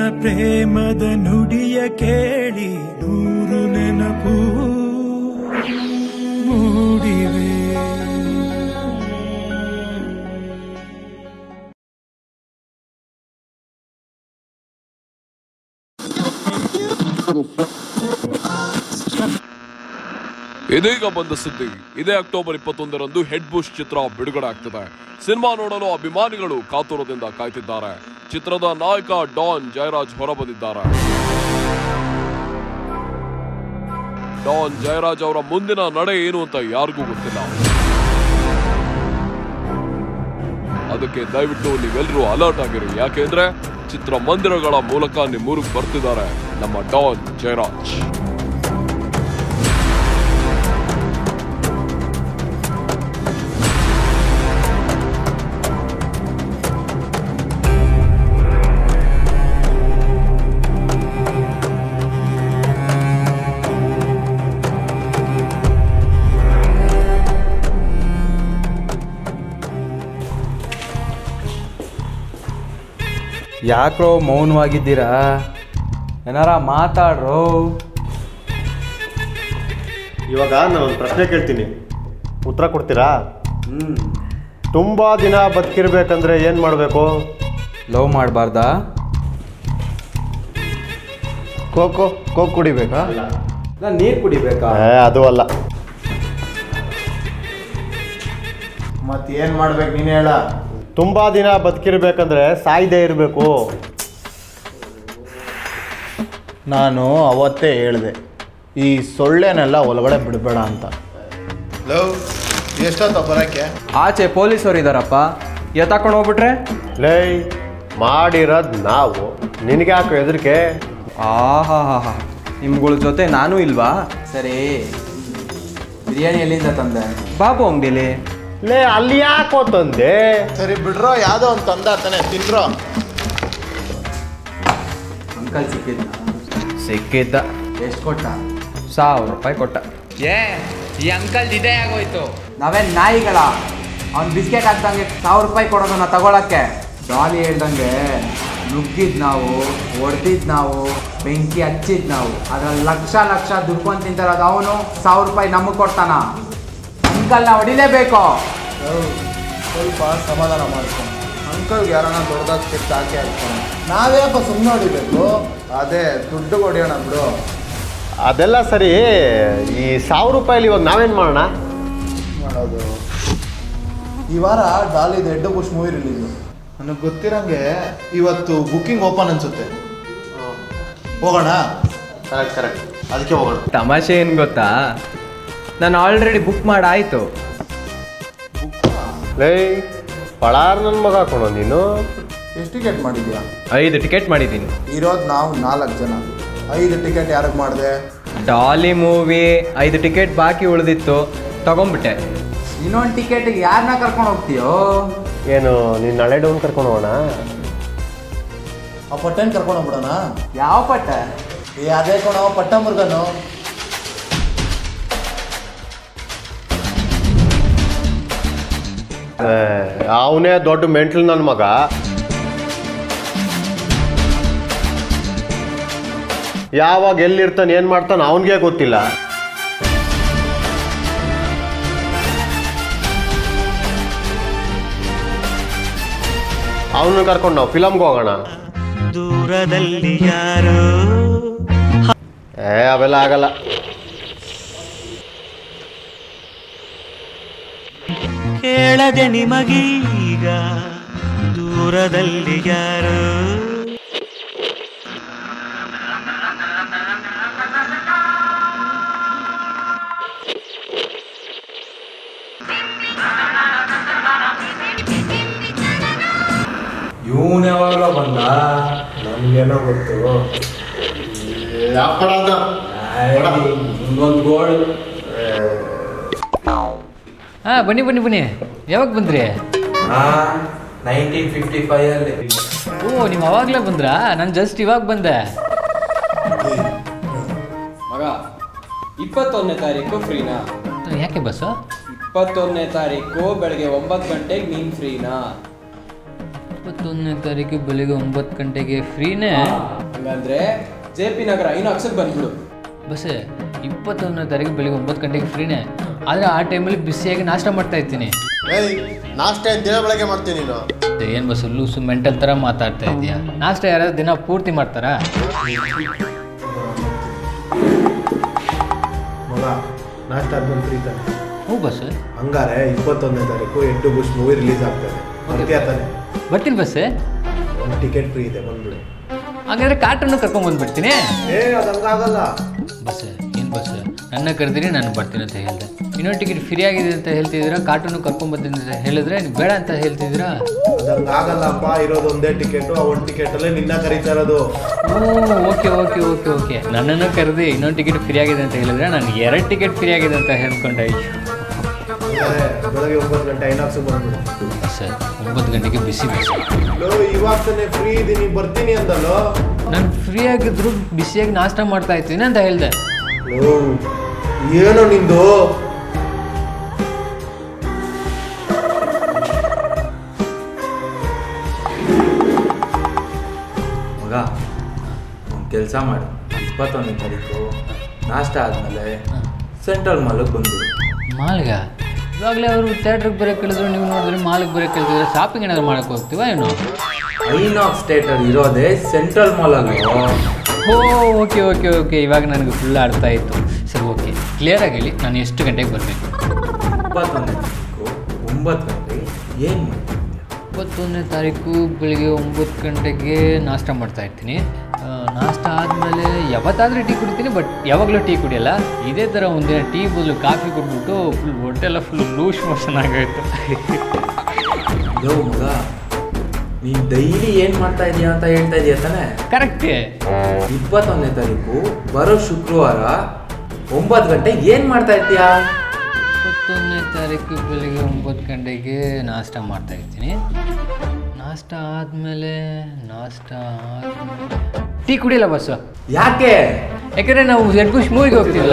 ಪ್ರೇಮದ ನುಡಿಯ ಕೇಳಿ ನೂರು ನೆನಪು ಮೂಡಿವೆ ಇದೀಗ ಬಂದ ಸುದ್ದಿ ಇದೇ ಅಕ್ಟೋಬರ್ ಇಪ್ಪತ್ತೊಂದರಂದು ಹೆಡ್ ಬುಷ್ ಚಿತ್ರ ಬಿಡುಗಡೆ ಆಗ್ತಿದೆ ಸಿನಿಮಾ ನೋಡಲು ಅಭಿಮಾನಿಗಳು ಕಾತುರದಿಂದ ಕಾಯ್ತಿದ್ದಾರೆ ಚಿತ್ರದ ನಾಯಕ ಡಾನ್ ಜಯರಾಜ್ ಹೊರಬಂದಿದ್ದಾರೆ ಡಾನ್ ಜಯರಾಜ್ ಅವರ ಮುಂದಿನ ನಡೆ ಏನು ಅಂತ ಯಾರಿಗೂ ಗೊತ್ತಿಲ್ಲ ಅದಕ್ಕೆ ದಯವಿಟ್ಟು ನೀವೆಲ್ಲರೂ ಅಲರ್ಟ್ ಆಗಿರಿ ಯಾಕೆಂದ್ರೆ ಚಿತ್ರಮಂದಿರಗಳ ಮೂಲಕ ನಿಮ್ಮೂರಿಗೆ ಬರ್ತಿದ್ದಾರೆ ನಮ್ಮ ಡಾನ್ ಜಯರಾಜ್ ಯಾಕ್ರೋ ಮೌನವಾಗಿದ್ದೀರಾ ಏನಾರ ಮಾತಾಡ್ರೋ ಇವಾಗ ನಾನು ಒಂದು ಪ್ರಶ್ನೆ ಕೇಳ್ತೀನಿ ಉತ್ತರ ಕೊಡ್ತೀರಾ ಹ್ಞೂ ತುಂಬ ದಿನ ಬದುಕಿರ್ಬೇಕಂದ್ರೆ ಏನು ಮಾಡಬೇಕು ಲವ್ ಮಾಡಬಾರ್ದಾ ಕೋಕೋ ಕೋಕ್ ಕುಡಿಬೇಕಾ ನಾನು ನೀರು ಕುಡಿಬೇಕಾ ಏ ಅದು ಅಲ್ಲ ಮತ್ತೇನು ಮಾಡ್ಬೇಕು ನೀನು ಹೇಳ ತುಂಬ ದಿನ ಬದುಕಿರ್ಬೇಕಂದ್ರೆ ಸಾಯ್ದೇ ಇರಬೇಕು ನಾನು ಅವತ್ತೇ ಹೇಳಿದೆ ಈ ಸೊಳ್ಳೆನೆಲ್ಲ ಒಳಗಡೆ ಬಿಡಬೇಡ ಅಂತ ಲವ್ ಎಷ್ಟೊತ್ತ ಬರೋಕ್ಕೆ ಆಚೆ ಪೊಲೀಸರು ಇದ್ದಾರಪ್ಪ ಎತ್ತಾಕೊಂಡು ಹೋಗ್ಬಿಟ್ರೆ ಲೈ ಮಾಡಿರೋದು ನಾವು ನಿನಗೆ ಯಾಕೆ ಹೆದರಿಕೆ ಆಹಾ ಹಾ ಹಾ ನಿಮ್ಗಳ ಜೊತೆ ನಾನು ಇಲ್ವಾ ಸರಿ ಬಿರಿಯಾನಿ ಎಲ್ಲಿಂದ ತಂದೆ ಬಾಬು ಅಂಗಡಿಲಿ ಲೇ ಅಲ್ಲಿ ಯಾಕೋ ತಂದೆ ಸರಿ ಬಿಡ್ರೋ ಯಾವುದೋ ಒಂದು ತಂದ ತಾನೆ ತಿನ್ರೋ ಅಂಕಲ್ ಸಿಕ್ಕಿದ್ದ ಸಿಕ್ಕಿದ್ದ ಎಷ್ಟು ಕೊಟ್ಟ ಸಾವಿರ ರೂಪಾಯಿ ಕೊಟ್ಟ ಏ ಈ ಅಂಕಲ್ ಇದೇ ಆಗೋಯ್ತು ನಾವೇನ್ ನಾಯಿಗಳ ಅವ್ನ್ ಬಿಸ್ಕೆಟ್ ಹಾಕ್ದಂಗೆ ಸಾವಿರ ರೂಪಾಯಿ ಕೊಡೋದನ್ನ ತಗೊಳಕ್ಕೆ ಡಾಲಿ ಹೇಳ್ದಂಗೆ ನುಗ್ಗಿದ್ ನಾವು ಹೊಡೆದಿದ್ ನಾವು ಬೆಂಕಿ ಹಚ್ಚಿದ್ ನಾವು ಅದ್ರಲ್ಲಿ ಲಕ್ಷ ಲಕ್ಷ ದುಡ್ಕೊಂಡು ತಿಂತಾರದು ಅವನು ಸಾವಿರ ರೂಪಾಯಿ ನಮಗೆ ಕೊಡ್ತಾನ ಅಂಕಲ್ನ ಹೊಡಿಲೇಬೇಕು ಸ್ವಲ್ಪ ಸಮಾಧಾನ ಮಾಡ್ಕೊಂಡು ಅಂಕಲ್ಗೆ ಯಾರನ್ನ ದೊಡ್ಡದಾಗಿ ಕೆಟ್ಟ ಹಾಕಿ ಹಾಕ್ತಾನೆ ನಾವೇಪ್ಪ ಸುಮ್ಮನೆ ಹೊಡಿಬೇಕು ಅದೇ ದುಡ್ಡು ಹೊಡಿಯೋಣ ಬಿಡು ಅದೆಲ್ಲ ಸರಿ ಈ ಸಾವಿರ ರೂಪಾಯಿಲಿ ಇವಾಗ ನಾವೇನು ಮಾಡೋಣ ಮಾಡೋದು ಈ ವಾರ ಡಾಲಿದು ಎಡ್ಡು ಬುಷ್ ಮೂವಿ ರಿಲೀಸು ನನಗೆ ಗೊತ್ತಿರಂಗೆ ಇವತ್ತು ಬುಕ್ಕಿಂಗ್ ಓಪನ್ ಅನ್ಸುತ್ತೆ ಹೋಗೋಣ ಕರೆಕ್ಟ್ ಕರೆಕ್ಟ್ ಅದಕ್ಕೆ ಹೋಗೋಣ ತಮಾಷೆ ಏನು ಗೊತ್ತಾ ನಾನು ಆಲ್ರೆಡಿ ಬುಕ್ ಮಾಡಾಯ್ತು ಲೈ ಪಳಾರ್ ನನ್ನ ಮಗ ಹಾಕೋಣ ನೀನು ಎಷ್ಟು ಟಿಕೆಟ್ ಮಾಡಿದ್ಯಾ ಐದು ಟಿಕೆಟ್ ಮಾಡಿದ್ದೀನಿ ಇರೋದು ನಾವು ನಾಲ್ಕು ಜನ ಐದು ಟಿಕೆಟ್ ಯಾರಿಗೆ ಮಾಡಿದೆ ಡಾಲಿ ಮೂವಿ ಐದು ಟಿಕೆಟ್ ಬಾಕಿ ಉಳಿದಿತ್ತು ತಗೊಂಬಿಟ್ಟೆ ಇನ್ನೊಂದು ಟಿಕೆಟಿಗೆ ಯಾರನ್ನ ಕರ್ಕೊಂಡು ಹೋಗ್ತೀಯೋ ಏನು ನೀನು ನಾಳೆ ಡೌನ್ ಕರ್ಕೊಂಡು ಹೋಗೋಣ ಆ ಪಟ್ಟನ್ ಕರ್ಕೊಂಡು ಹೋಗ್ಬಿಡೋಣ ಯಾವ ಪಟ್ಟ ಏ ಅದೇ ಕೊಣ ಪಟ್ಟ ಮುರುಗನು ಅವನೇ ದೊಡ್ಡ ಮೆಂಟ್ಲ್ ನನ್ನ ಮಗ ಯಾವಾಗ ಎಲ್ಲಿರ್ತಾನೆ ಏನು ಮಾಡ್ತಾನೆ ಅವನಿಗೆ ಗೊತ್ತಿಲ್ಲ ಅವನು ಕರ್ಕೊಂಡು ನಾವು ಫಿಲಮ್ಗೆ ಹೋಗೋಣ ದೂರದಲ್ಲಿ ಯಾರೋ ಏ ಅವೆಲ್ಲ ಆಗಲ್ಲ ಕೇಳದೆ ನಿಮಗೀಗ ದೂರದಲ್ಲಿ ಯಾರೋ ಇವನು ಯಾವಾಗಲೋ ಬಂದ ನಮ್ಗೇನೋ ಗೊತ್ತು ಒಂದು ಗೋಳು ಹಾ ಬನ್ನಿ ಬನ್ನಿ ಬನ್ನಿ ಯಾವಾಗ ಬಂದ್ರಿ ನೈನ್ಟೀನ್ ಫಿಫ್ಟಿ ಫೈವ್ ಅಲ್ಲಿ ಓ ನೀವು ಅವಾಗಲೇ ಬಂದ್ರಾ ನಾನು ಜಸ್ಟ್ ಇವಾಗ ಬಂದೆ ಮಗ ಇಪ್ಪತ್ತೊಂದನೇ ತಾರೀಕು ಫ್ರೀನಾ ಯಾಕೆ ಬಸ್ಸು ಇಪ್ಪತ್ತೊಂದನೇ ತಾರೀಕು ಬೆಳಗ್ಗೆ ಒಂಬತ್ತು ಗಂಟೆಗೆ ನೀನು ಫ್ರೀನಾ ಇಪ್ಪತ್ತೊಂದನೇ ತಾರೀಕು ಬೆಳಿಗ್ಗೆ ಒಂಬತ್ತು ಗಂಟೆಗೆ ಫ್ರೀನೇ ಹಂಗಂದ್ರೆ ಜೆ ಪಿ ನಗರ ಐನಾಕ್ಸಕ್ಕೆ ಬಂದ್ಬಿಡು ಬಸ್ಸೇ ಇಪ್ಪತ್ತೊಂದನೇ ತಾರೀಕು ಬೆಳಿಗ್ಗೆ ಒಂಬತ್ತು ಗಂಟೆಗೆ ಫ್ರೀನೇ ಆದರೆ ಆ ಟೈಮಲ್ಲಿ ಬಿಸಿಯಾಗಿ ನಾಷ್ಟ ಮಾಡ್ತಾ ಇರ್ತೀನಿ ಏಯ್ ನಾಷ್ಟ ಏನ್ ದಿನ ಬೆಳಗ್ಗೆ ಮಾಡ್ತೀನಿ ನೀನು ಏನು ಬಸ್ಸು ಲೂಸು ಮೆಂಟಲ್ ಥರ ಮಾತಾಡ್ತಾ ಇದೆಯಾ ನಾಷ್ಟ ಯಾರಾದ್ರು ದಿನ ಪೂರ್ತಿ ಮಾಡ್ತಾರಾ ಮಗ ನಾಷ್ಟ ಆದ್ಮೇಲೆ ಫ್ರೀ ತಾನೆ ಹ್ಞೂ ಬಸ್ ಹಂಗಾರೆ ಇಪ್ಪತ್ತೊಂದನೇ ತಾರೀಕು ಎಂಟು ಬುಷ್ ಮೂವಿ ರಿಲೀಸ್ ಆಗ್ತದೆ ಬರ್ತೀಯ ತಾನೆ ಬರ್ತೀನಿ ಬಸ್ಸೇ ಒಂದು ಟಿಕೆಟ್ ಫ್ರೀ ಇದೆ ಬಂದ್ಬಿಡು ಹಾಗಾದ್ರೆ ಕಾರ್ಟನ್ನು ಕರ್ಕೊಂಡ್ ಬಂದ್ಬಿಡ್ತೀನಿ ಏ ಅದು ಹಂಗಾಗಲ್ಲ ಬಸ್ ಏನು ಬಸ್ ನನ್ನ ಕರೆದಿರಿ ನಾನು ಬರ್ತೀನಿ ಅಂತ ಹೇಳಿದೆ ಇನ್ನೊಂದು ಟಿಕೆಟ್ ಫ್ರೀ ಆಗಿದೆ ಅಂತ ಹೇಳ್ತಿದ್ದೀರಾ ಕಾರ್ಟೂನು ಕರ್ಕೊಂಡ್ ಬರ್ತೀನಿ ಅಂತ ಹೇಳಿದ್ರೆ ನೀವು ಬೇಡ ಅಂತ ಹೇಳ್ತಿದ್ದೀರಾ ಅದು ಹಂಗಾಗಲ್ಲಪ್ಪ ಇರೋದು ಒಂದೇ ಟಿಕೆಟು ಆ ಒಂದು ಟಿಕೆಟಲ್ಲೇ ನಿನ್ನ ಕರೀತಾ ಇರೋದು oh okay okay okay okay ನನ್ನನ್ನು ಕರೆದಿ ಇನ್ನೊಂದು ಟಿಕೆಟ್ ಫ್ರೀ ಆಗಿದೆ ಅಂತ ಹೇಳಿದ್ರೆ ನಾನು ಎರಡು ಟಿಕೆಟ್ ಫ್ರೀ ಆಗಿದೆ ಅಂತ ಹೇಳ್ಕೊಂಡೆ ಅಯ್ಯೋ ಹಂಗಾರೆ ಬೆಳಗ್ಗೆ ಒಂಬತ್ತು ಗಂಟೆ ಐನಾಕ್ಸ್ ಬಂದ್ಬಿಡು ಸರ್ ಒಂಬತ್ತು ಗಂಟೆಗೆ ಬಿಸಿ ಬಸ್ ಲೋ ಇವಾಗ ತಾನೇ ಫ್ರೀ ಇದೀನಿ ಬರ್ತೀನಿ ಅಂದಲ್ಲೋ ನಾನು ಫ್ರೀ ಆಗಿದ್ರು ಬಿಸಿಯಾಗಿ ನಾಷ್ಟ ಮಾಡ್ತಾ ಇರ್ತೀನಿ ಅಂತ ಹೇಳಿದೆ ಲೋ ಏನೋ ನಿಂದು ಮಗ ಒಂದು ಕೆಲಸ ಮಾಡು ಇಪ್ಪತ್ತೊಂದನೇ ತಾರೀಕು ನಾಷ್ಟ ಆದಮೇಲೆ ಸೆಂಟ್ರಲ್ ಮಾಲಿಗೆ ಬಂದ್ಬಿಡು ಮಾಲ್ಗ ಇವಾಗಲೇ ಅವರು ಥಿಯೇಟ್ರಿಗೆ ಬರೋಕೆ ಕೇಳಿದ್ರು ನೀವು ನೋಡಿದ್ರೆ ಮಾಲ್ಗೆ ಬರೋಕೆ ಕೇಳಿದ್ರೆ ಶಾಪಿಂಗ್ ಏನಾದ್ರು ಮಾಡಕ್ಕೆ ಹೋಗ್ತೀವ ಏನು ಐನಾಕ್ಸ್ ಥಿಯೇಟರ್ ಇರೋದೇ ಸೆಂಟ್ರಲ್ ಮಾಲಲ್ಲಿ ಓ ಓಕೆ ಓಕೆ ಓಕೆ ಇವಾಗ ನನಗೆ ಫುಲ್ ಅರ್ಥ ಆಯಿತು ಸರಿ ಓಕೆ ಕ್ಲಿಯರಾಗಿ ಹೇಳಿ ನಾನು ಎಷ್ಟು ಗಂಟೆಗೆ ಬರಬೇಕು ಇಪ್ಪತ್ತೊಂದನೇ ತಾರೀಕು ಒಂಬತ್ತು ಗಂಟೆಗೆ ಏನು ಮಾಡ್ತೀಯ ಇಪ್ಪತ್ತೊಂದನೇ ತಾರೀಕು ಬೆಳಿಗ್ಗೆ ಒಂಬತ್ತು ಗಂಟೆಗೆ ನಾಷ್ಟ ಮಾಡ್ತಾ ಇರ್ತೀನಿ ಆ, ನಾಷ್ಟ ಆದಮೇಲೆ ಯಾವತ್ತಾದರೂ ಟೀ ಕುಡಿತೀನಿ ಬಟ್ ಯಾವಾಗಲೂ ಟೀ ಕುಡಿಯಲ್ಲ ಇದೇ ಥರ ಒಂದಿನ ಟೀ ಬದಲು ಕಾಫಿ ಕುಡ್ಬಿಟ್ಟು ಫುಲ್ ಹೊಟ್ಟೆಲ್ಲ ಫುಲ್ ಲೂಸ್ ಮೋಷನ್ ಆಗೋಯ್ತು ಯೋ ಮಗ ನೀನು ಡೈಲಿ ಏನು ಮಾಡ್ತಾ ಇದೀಯ ಅಂತ ಹೇಳ್ತಾ ಇದೀಯ ತಾನೇ ಕರೆಕ್ಟೇ ಇಪ್ಪತ್ತೊಂದನೇ ತಾರೀಕು ಬರೋ ಶುಕ್ರವಾರ ಒಂಬತ್ತು ಗಂಟೆ ಏನು ಮಾಡ್ತಾ ಇರ್ತೀಯ ಇಪ್ಪತ್ತೊಂದನೇ ತಾರೀಕು ಬೆಳಿಗ್ಗೆ ಒಂಬತ್ತು ಗಂಟೆಗೆ ನಾಷ್ಟ ಮಾಡ್ತಾ ಇರ್ತೀನಿ ನಾಷ್ಟ ಆದಮೇಲೆ ನಾಷ್ಟ ಆದ್ಮೇಲೆ ಟೀ ಕುಡಿಯಲ್ಲ ಬಸ್ಸು ಯಾಕೆ ಯಾಕಂದರೆ ನಾವು ರೆಡ್ ಬುಷ್ ಮೂವಿಗೆ ಹೋಗ್ತೀವಲ್ಲ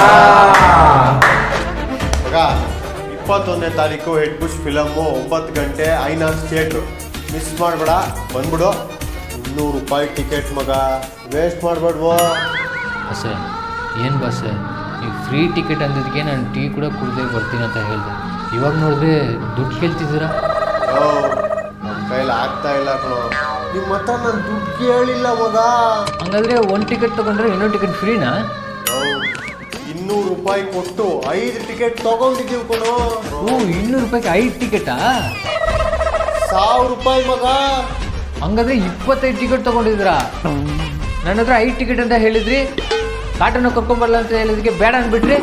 ಮಗ ಇಪ್ಪತ್ತೊಂದನೇ ತಾರೀಕು ಹೆಡ್ ಬುಷ್ ಫಿಲಮ್ಮು ಒಂಬತ್ತು ಗಂಟೆ ಐನಾಕ್ಸ್ ಥಿಯೇಟ್ರು ಮಿಸ್ ಮಾಡಬೇಡ ಬಂದ್ಬಿಡು ಇನ್ನೂರು ರೂಪಾಯಿ ಟಿಕೆಟ್ ಮಗ ವೇಸ್ಟ್ ಮಾಡಬೇಡ್ವೋ ಬಸ್ಸೆ ಏನು ಬಸ್ಸೆ ನೀವು ಫ್ರೀ ಟಿಕೆಟ್ ಅಂದಿದ್ದಕ್ಕೆ ನಾನು ಟೀ ಕೂಡ ಕುಡ್ದೇ ಬರ್ತೀನಿ ಅಂತ ಹೇಳಿದೆ ಇವಾಗ ನೋಡಿದ್ರೆ ದುಡ್ಡು ಕೇಳ್ತಿದ್ದೀರಾ ನಮ್ಮ ಕೈಲಿ ಆಗ್ತಾ ಇಲ್ಲ ಕಣೋ ನಿಮ್ಮ ಹತ್ರ ನಾನು ದುಡ್ಡು ಕೇಳಿಲ್ಲ ಮಗ ಹಂಗಾದ್ರೆ ಒಂದು ಟಿಕೆಟ್ ತೊಗೊಂಡ್ರೆ ಇನ್ನೊಂದು ಟಿಕೆಟ್ ಫ್ರೀನಾ ಇನ್ನೂರು ರೂಪಾಯಿ ಕೊಟ್ಟು ಐದು ಟಿಕೆಟ್ ತಗೊಂಡಿದ್ದೀವಿ ಕಣೋ ಓ ಇನ್ನೂರು ರೂಪಾಯಿಗೆ ಐದು ಟಿಕೆಟಾ ಸಾವಿರ ರೂಪಾಯಿ ಮಗ ಹಂಗಾದ್ರೆ ಇಪ್ಪತ್ತೈದು ಟಿಕೆಟ್ ತೊಗೊಂಡಿದ್ದೀರಾ ನನ್ನ ಹತ್ರ ಐದು ಟಿಕೆಟ್ ಅಂತ ಹೇಳಿದ್ರಿ ಕಾಟನ್ನ ಕರ್ಕೊಂಬರಲ್ಲ ಅಂತ ಹೇಳಿದಕ್ಕೆ ಬೇಡ ಅಂದ್ಬಿಟ್ರಿ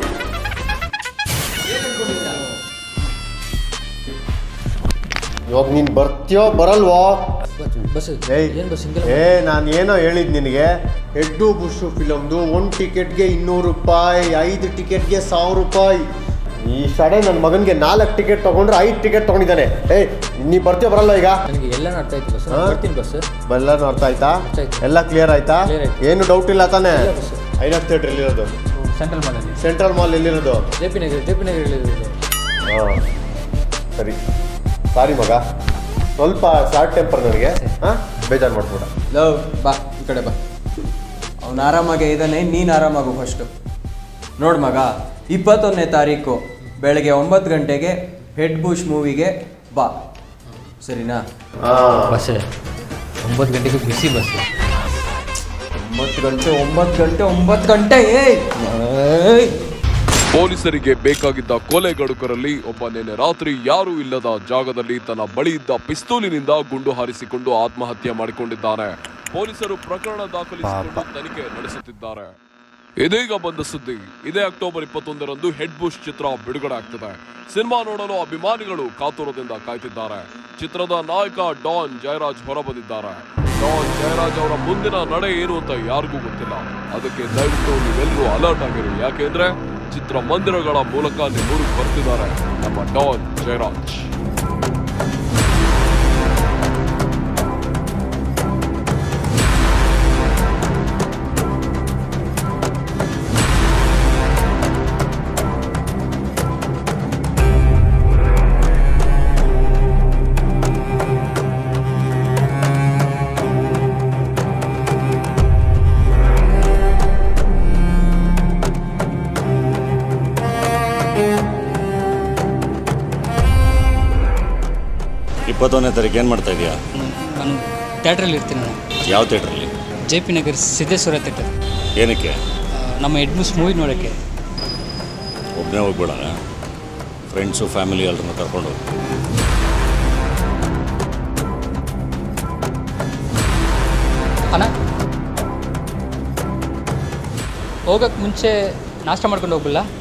ಇವಾಗ ನೀನು ಬರ್ತೀಯೋ ಬರಲ್ವೋ ಬಸ್ ಏಯ್ ಏನು ಬಸ್ ಏ ನಾನು ಏನೋ ಹೇಳಿದ್ ನಿನಗೆ ಹೆಡ್ಡು ಬುಷು ಫಿಲಮ್ದು ಒಂದು ಟಿಕೆಟ್ಗೆ ಇನ್ನೂರು ರೂಪಾಯಿ ಐದು ಟಿಕೆಟ್ಗೆ ಸಾವಿರ ರೂಪಾಯಿ ಈ ಸಡೆ ನನ್ನ ಮಗನಿಗೆ ನಾಲ್ಕು ಟಿಕೆಟ್ ತಗೊಂಡ್ರೆ ಐದು ಟಿಕೆಟ್ ತಗೊಂಡಿದ್ದಾನೆ ಏಯ್ ನೀ ಬರ್ತೀಯೋ ಬರಲ್ಲ ಈಗ ನನಗೆ ಎಲ್ಲ ಅರ್ಥ ಆಯ್ತು ಬಸ್ ಹಾ? ಬರ್ತೀನಿ ಬಸ್ ಎಲ್ಲನೂ ಅರ್ಥ ಆಯ್ತಾ ಅರ್ಥ ಆಯ್ತು. ಎಲ್ಲ ಕ್ಲಿಯರ್ ಆಯ್ತಾ Clear ಆಯ್ತು. ಏನು ಡೌಟ್ ಇಲ್ಲ ತಾನೇ ಇಲ್ಲ boss. ಐನಾಕ್ ಥಿಯೇಟ್ರ್ ಎಲ್ಲಿರೋದು ಸೆಂಟ್ರಲ್ ಮಾಡಲ್ಲಿ ಸೆಂಟ್ರಲ್ ಮಾಲ್ ಎಲ್ಲಿರೋದು J P Nagar J P Nagar ಹಾಂ ಸರಿ ಸಾರಿ ಮಗ ಸ್ವಲ್ಪ ಶಾರ್ಟ್ ಟೆಂಪರ್ ನನಗೆ ಹಾಂ ಬೇಜಾರು ಮಾಡ್ಬೇಡ ಲವ್ ಬಾ ಈ ಕಡೆ ಬಾ ಅವನು ಆರಾಮಾಗೆ ಇದ್ದಾನೆ ನೀನು ಆರಾಮಾಗು ಫಸ್ಟು ನೋಡು ಮಗ ಇಪ್ಪತ್ತೊಂದನೇ ತಾರೀಕು ಬೆಳಗ್ಗೆ ಒಂಬತ್ತು ಗಂಟೆಗೆ ಹೆಡ್ ಬುಷ್ ಮೂವಿಗೆ ಬಾ ಸರಿನಾ ಹಾಂ ಬಸ್ ಒಂಬತ್ತು ಗಂಟೆಗೆ ಬಿಸಿ ಬಸ್ ಒಂಬತ್ತು ಗಂಟೆ ಒಂಬತ್ತು ಗಂಟೆ ಒಂಬತ್ತು ಗಂಟೆ ಏಯ್ ಏಯ್! ಪೊಲೀಸರಿಗೆ ಬೇಕಾಗಿದ್ದ ಕೊಲೆಗಡುಕರಲ್ಲಿ ಒಬ್ಬ ನಿನ್ನೆ ರಾತ್ರಿ ಯಾರೂ ಇಲ್ಲದ ಜಾಗದಲ್ಲಿ ತನ್ನ ಬಳಿ ಇದ್ದ ಪಿಸ್ತೂಲಿನಿಂದ ಗುಂಡು ಹಾರಿಸಿಕೊಂಡು ಆತ್ಮಹತ್ಯೆ ಮಾಡಿಕೊಂಡಿದ್ದಾನೆ ಪೊಲೀಸರು ಪ್ರಕರಣ ದಾಖಲಿಸಿಕೊಂಡು ತನಿಖೆ ನಡೆಸುತ್ತಿದ್ದಾರೆ ಇದೀಗ ಬಂದ ಸುದ್ದಿ ಇದೇ ಅಕ್ಟೋಬರ್ ಇಪ್ಪತ್ತೊಂದರಂದು ಹೆಡ್ ಬುಷ್ ಚಿತ್ರ ಬಿಡುಗಡೆ ಆಗ್ತಿದೆ ಸಿನಿಮಾ ನೋಡಲು ಅಭಿಮಾನಿಗಳು ಕಾತುರದಿಂದ ಕಾಯ್ತಿದ್ದಾರೆ ಚಿತ್ರದ ನಾಯಕ ಡಾನ್ ಜಯರಾಜ್ ಹೊರಬಂದಿದ್ದಾರೆ ಡಾನ್ ಜಯರಾಜ್ ಅವರ ಮುಂದಿನ ನಡೆ ಏನು ಅಂತ ಯಾರಿಗೂ ಗೊತ್ತಿಲ್ಲ ಅದಕ್ಕೆ ದಯವಿಟ್ಟು ನೀವೆಲ್ಲರೂ ಅಲರ್ಟ್ ಆಗಿರಿ ಯಾಕೆಂದ್ರೆ ಚಿತ್ರಮಂದಿರಗಳ ಮೂಲಕ ನಿಮ್ಮೂರಿಗೆ ಬರ್ತಿದ್ದಾರೆ ನಮ್ಮ ಡಾನ್ ಜಯರಾಜ್ ಇಪ್ಪತ್ತೊಂದನೇ ತಾರೀಕು ಏನು ಮಾಡ್ತಾ ಇದೀಯಾ ನಾನು ಥಿಯೇಟ್ರಲ್ಲಿ ಇರ್ತೀನಿ ನಾನು ಯಾವ ಥಿಯೇಟ್ರಲ್ಲಿ J P Nagar Siddeshwara theatre ಏನಕ್ಕೆ ನಮ್ಮ ಎಡ್ಮೂಸ್ ಮೂವಿ ನೋಡೋಕ್ಕೆ ಒಬ್ಬನೇ ಹೋಗ್ಬೇಡ ಫ್ರೆಂಡ್ಸು ಫ್ಯಾಮಿಲಿ ಎಲ್ಲರನ್ನ ಕರ್ಕೊಂಡು ಹೋಗು ಅಣ್ಣ ಹೋಗೋಕ್ಕೆ ಮುಂಚೆ ನಾಷ್ಟ ಮಾಡ್ಕೊಂಡು ಹೋಗ್ಬಿಲ್ಲ